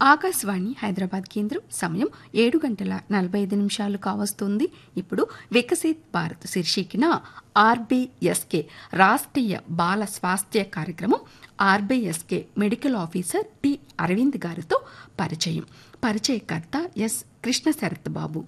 ఆకాశవాణి హైదరాబాద్ కేంద్రం సమయం ఏడు గంటల నలభై ఐదు నిమిషాలు కావస్తుంది ఇప్పుడు వికసిత్ భారత్ శీర్షికన ఆర్బీఎస్కే రాష్ట్రీయ బాల స్వాస్థ్య కార్యక్రమం RBSK medical officer T Aravind గారితో పరిచయం పరిచయకర్త ఎస్ కృష్ణ శరత్ బాబు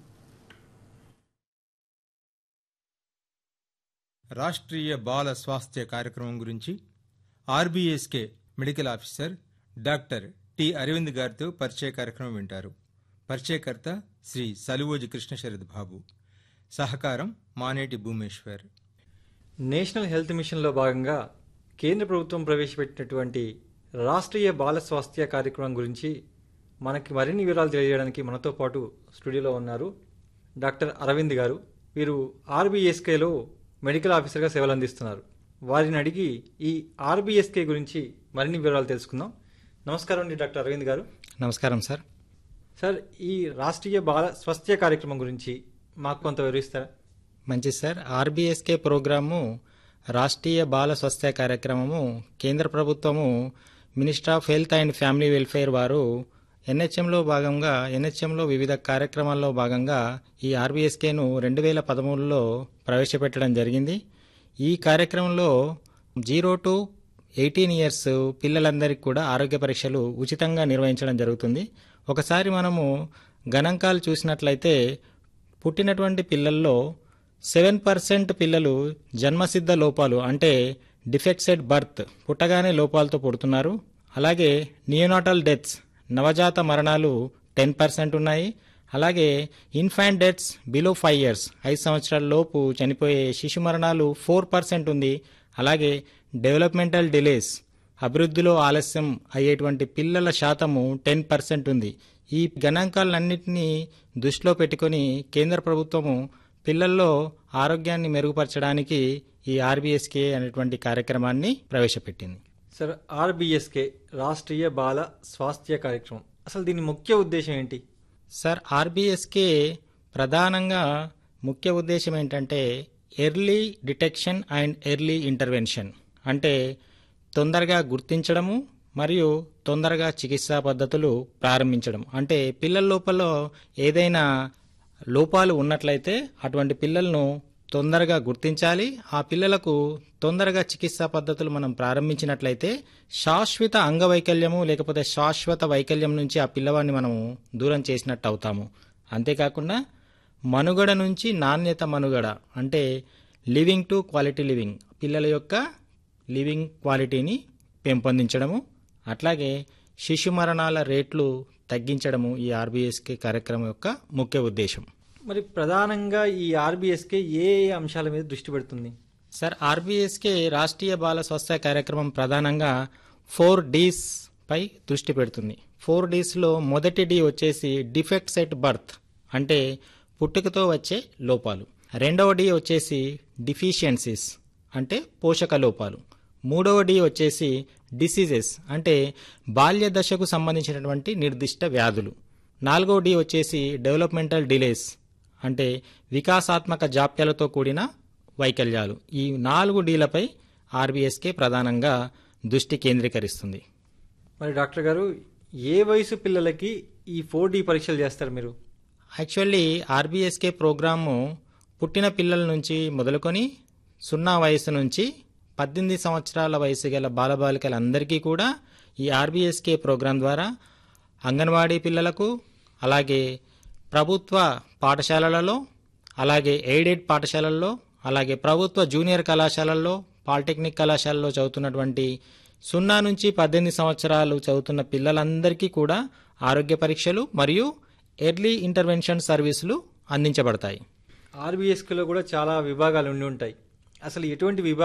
రాష్ట్రీయ బాల స్వాస్థ్య కార్యక్రమం గురించి RBSK medical officer doctor T Aravind గారితో పరిచయ కార్యక్రమం వింటారు పరిచయకర్త శ్రీ సలువోజి కృష్ణశరద్ బాబు సహకారం మానేటి భూమేశ్వర్ నేషనల్ హెల్త్ మిషన్లో భాగంగా కేంద్ర ప్రభుత్వం ప్రవేశపెట్టినటువంటి రాష్ట్రీయ బాల స్వాస్థ్య కార్యక్రమం గురించి మనకి మరిన్ని వివరాలు తెలియజేయడానికి మనతో పాటు స్టూడియోలో ఉన్నారు డాక్టర్ అరవింద్ గారు వీరు ఆర్బీఎస్కేలో మెడికల్ ఆఫీసర్గా సేవలు అందిస్తున్నారు వారిని అడిగి ఈ ఆర్బీఎస్కే గురించి మరిన్ని వివరాలు తెలుసుకుందాం నమస్కారం అండి డాక్టర్ అరవింద్ గారు నమస్కారం సార్ సార్ ఈ రాష్ట్రీయ బాల స్వాస్థ్య కార్యక్రమం గురించి మాకు కొంత వివరిస్తారా మంచిది సార్ ఆర్బీఎస్కే ప్రోగ్రాము రాష్ట్రీయ బాల స్వాస్థ్య కార్యక్రమము కేంద్ర ప్రభుత్వము minister of health and family welfare వారు ఎన్హెచ్ఎంలో భాగంగా ఎన్హెచ్ఎంలో వివిధ కార్యక్రమాల్లో భాగంగా ఈ ఆర్బీఎస్కేను రెండు వేల పదమూడులో ప్రవేశపెట్టడం జరిగింది ఈ కార్యక్రమంలో జీరో టు ఎయిటీన్ ఇయర్స్ పిల్లలందరికీ కూడా ఆరోగ్య పరీక్షలు ఉచితంగా నిర్వహించడం జరుగుతుంది ఒకసారి మనము గణాంకాలు చూసినట్లయితే పుట్టినటువంటి పిల్లల్లో సెవెన్ పర్సెంట్ పిల్లలు జన్మసిద్ధ లోపాలు అంటే డిఫెక్ట్సెడ్ బర్త్ పుట్టగానే లోపాలతో పుడుతున్నారు అలాగే నియోనాటల్ డెత్స్ నవజాత మరణాలు టెన్ పర్సెంట్ ఉన్నాయి అలాగే infant deaths below five years ఐదు సంవత్సరాల లోపు చనిపోయే శిశు మరణాలు ఫోర్ పర్సెంట్ ఉంది అలాగే డెవలప్మెంటల్ డిలేస్ అభివృద్ధిలో ఆలస్యం అయ్యేటువంటి పిల్లల శాతము టెన్ పర్సెంట్ ఉంది ఈ గణాంకాలన్నింటినీ దృష్టిలో పెట్టుకొని కేంద్ర ప్రభుత్వము పిల్లల్లో ఆరోగ్యాన్ని మెరుగుపరచడానికి ఈ ఆర్బీఎస్కే అనేటువంటి కార్యక్రమాన్ని ప్రవేశపెట్టింది సార్ ఆర్బీఎస్కే రాష్ట్రీయ బాల స్వాస్థ్య కార్యక్రమం అసలు దీని ముఖ్య ఉద్దేశం ఏంటి సార్ ఆర్బీఎస్కే ప్రధానంగా ముఖ్య ఉద్దేశం ఏంటంటే early detection and early intervention అంటే తొందరగా గుర్తించడము మరియు తొందరగా చికిత్సా పద్ధతులు ప్రారంభించడం అంటే పిల్లల లోపల ఏదైనా లోపాలు ఉన్నట్లయితే అటువంటి పిల్లలను తొందరగా గుర్తించాలి ఆ పిల్లలకు తొందరగా చికిత్సా పద్ధతులు మనం ప్రారంభించినట్లయితే శాశ్వత అంగవైకల్యము లేకపోతే శాశ్వత వైకల్యం నుంచి ఆ పిల్లవాడిని మనము దూరం చేసినట్టు అవుతాము అంతేకాకుండా మనుగడ నుంచి నాణ్యత మనుగడ అంటే లివింగ్ టు క్వాలిటీ లివింగ్ పిల్లల యొక్క లివింగ్ క్వాలిటీని పెంపొందించడము అట్లాగే శిశు మరణాల రేట్లు తగ్గించడము ఈ ఆర్బీఎస్కే కార్యక్రమం యొక్క ముఖ్య ఉద్దేశం మరి ప్రధానంగా ఈ ఆర్బీఎస్కే ఏ ఏ అంశాల మీద దృష్టి పెడుతుంది సార్ ఆర్బీఎస్కే రాష్ట్రీయ బాల స్వాస్థ్య కార్యక్రమం ప్రధానంగా ఫోర్ డీస్ పై దృష్టి పెడుతుంది ఫోర్ డీస్లో మొదటి డి వచ్చేసి డిఫెక్ట్స్ ఎట్ బర్త్ అంటే పుట్టుకతో వచ్చే లోపాలు రెండవ డి వచ్చేసి డిఫిషియన్సీస్ అంటే పోషక లోపాలు మూడవ డి వచ్చేసి డిసీజెస్ అంటే బాల్య దశకు సంబంధించినటువంటి నిర్దిష్ట వ్యాధులు నాలుగవ డి వచ్చేసి డెవలప్మెంటల్ డిలేస్ అంటే వికాసాత్మక జాప్యాలతో కూడిన వైకల్యాలు ఈ నాలుగు డీలపై ఆర్బీఎస్కే ప్రధానంగా దృష్టి కేంద్రీకరిస్తుంది మరి డాక్టర్ గారు ఏ వయసు పిల్లలకి ఈ ఫోర్ డి పరీక్షలు చేస్తారు మీరు యాక్చువల్లీ ఆర్బీఎస్కే ప్రోగ్రాము పుట్టిన పిల్లల నుంచి మొదలుకొని సున్నా వయసు నుంచి పద్దెనిమిది సంవత్సరాల వయసు గల బాలబాలికలందరికీ కూడా ఈ ఆర్బీఎస్కే ప్రోగ్రాం ద్వారా అంగన్వాడీ పిల్లలకు అలాగే ప్రభుత్వ పాఠశాలలలో అలాగే ఎయిడెడ్ పాఠశాలల్లో అలాగే ప్రభుత్వ జూనియర్ కళాశాలల్లో పాలిటెక్నిక్ కళాశాలలో చదువుతున్నటువంటి సున్నా నుంచి పద్దెనిమిది సంవత్సరాలు చదువుతున్న పిల్లలందరికీ కూడా ఆరోగ్య పరీక్షలు మరియు ఎర్లీ ఇంటర్వెన్షన్ సర్వీసులు అందించబడతాయి ఆర్బీఎస్కేలో కూడా చాలా విభాగాలు ఉండి ఉంటాయి అసలు ఎటువంటి విభాగాలు